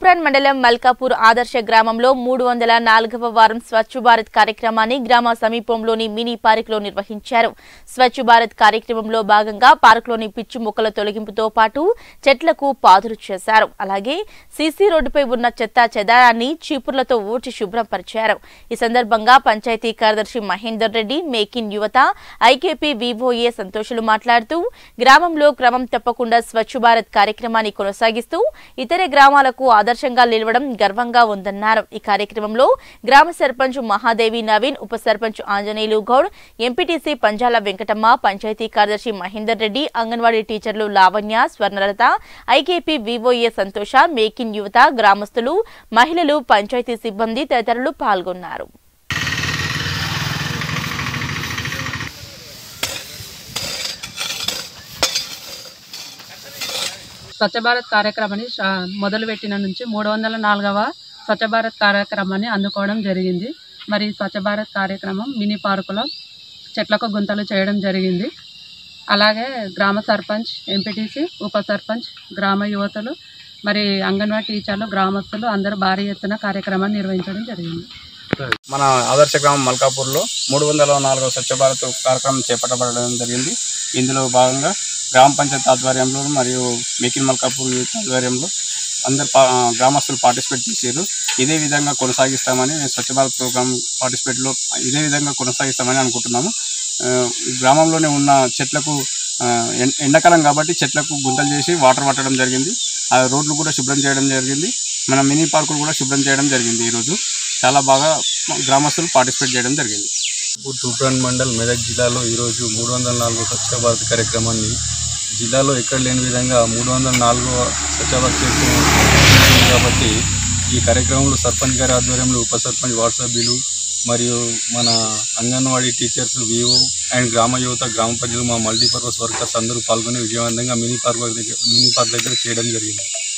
తూప్రాన్ మండలం మల్కాపూర్ ఆదర్శ గ్రామంలో మూడు వందల నాలుగవ వారం స్వచ్ఛ భారత్ కార్యక్రమాన్ని గ్రామ సమీపంలోని మినీ పార్క్ లో నిర్వహించారు స్వచ్ఛ భారత్ కార్యక్రమంలో భాగంగా పార్కులోని పిచ్చి మొక్కల తొలగింపుతో పాటు చెట్లకు పాదులు చేశారు అలాగే సీసీ రోడ్డుపై ఉన్న చెత్త చెదారాన్ని చీపుర్లతో ఊడ్చి శుభ్రం పరిచారు ఈ సందర్భంగా పంచాయతీ కార్యదర్శి మహేందర్ రెడ్డి మేకిన్ యువత ఐకేపీ వివోఏ సంతోషులు మాట్లాడుతూ గ్రామంలో క్రమం తప్పకుండా స్వచ్ఛ భారత్ కార్యక్రమాన్ని కొనసాగిస్తూ ఇతర గ్రామాలకు ఆదర్శంగా నిలవడం గర్వంగా ఉందన్నారు ఈ కార్యక్రమంలో గ్రామ సర్పంచ్ మహాదేవి నవీన్ ఉప సర్పంచ్ ఆంజనేయులు గౌడ్ ఎంపీటీసీ పంజాల వెంకటమ్మ పంచాయతీ కార్యదర్శి మహేందర్ రెడ్డి అంగన్వాడీ టీచర్లు లావణ్య స్వర్ణలత ఐకేపీ వివోఏ సంతోష మేకిన్ యువత గ్రామస్తులు మహిళలు పంచాయతీ సిబ్బంది తదితరులు పాల్గొన్నారు స్వచ్ఛ భారత్ కార్యక్రమాన్ని షా- మొదలుపెట్టిన నుంచి మూడు వందల నాలుగవ స్వచ్ఛ భారత్ కార్యక్రమాన్ని అందుకోవడం జరిగింది మరి ఈ స్వచ్ఛ భారత్ కార్యక్రమం మినీ పార్కులో చెట్లకు గుంతలు చేయడం జరిగింది అలాగే గ్రామ సర్పంచ్ ఎంపీటీసీ ఉప సర్పంచ్ గ్రామ యువతలు మరి అంగన్వాడీ టీచర్లు గ్రామస్తులు అందరూ భారీ ఎత్తున కార్యక్రమాన్ని నిర్వహించడం జరిగింది మన ఆదర్శ గ్రామం మల్కాపూర్లో మూడు వందల నాలుగో స్వచ్ఛ భారత్ కార్యక్రమం చేపట్టబడడం జరిగింది ఇందులో భాగంగా గ్రామ పంచాయతీ ఆధ్వర్యంలో మరియు మేకిన్ మల్కాపూర్ యూత్ ఆధ్వర్యంలో అందరు పా గ్రామస్తులు పార్టిసిపేట్ చేశారు ఇదే విధంగా కొనసాగిస్తామని స్వచ్ఛ భారత్ ప్రోగ్రామ్ పార్టిసిపేట్లో ఇదే విధంగా కొనసాగిస్తామని అనుకుంటున్నాము ఆ, గ్రామంలోనే ఉన్న చెట్లకు ఆ, ఎం- ఎండాకాలం కాబట్టి చెట్లకు గుంతలు చేసి వాటర్ పట్టడం జరిగింది ఆ రోడ్లు కూడా శుభ్రం చేయడం జరిగింది మన మినీ పార్కులు కూడా శుభ్రం చేయడం జరిగింది ఈరోజు చాలా బాగా గ్రామస్తులు పార్టిసిపేట్ చేయడం జరిగింది తూప్రాన్ మండల్ మెదక్ జిల్లాలో ఈరోజు మూడు వందల నాలుగు స్వచ్ఛ భారత్ కార్యక్రమాన్ని జిల్లాలో ఎక్కడ లేని విధంగా మూడు వందల నాలుగో స్వచ్ఛ భారత్ చేస్తున్నాం కాబట్టి ఈ కార్యక్రమంలో సర్పంచ్ గారి ఆధ్వర్యంలో ఉప సర్పంచ్ వార్డు సభ్యులు మరియు మన అంగన్వాడీ టీచర్స్ వివో అండ్ గ్రామ యువత గ్రామ ప్రజలు మా మల్టీపర్పస్ వర్కర్స్ అందరూ పాల్గొని విజయవంతంగా మినీ పార్క్ దగ్గర మినీ పార్క్ దగ్గర చేయడం జరిగింది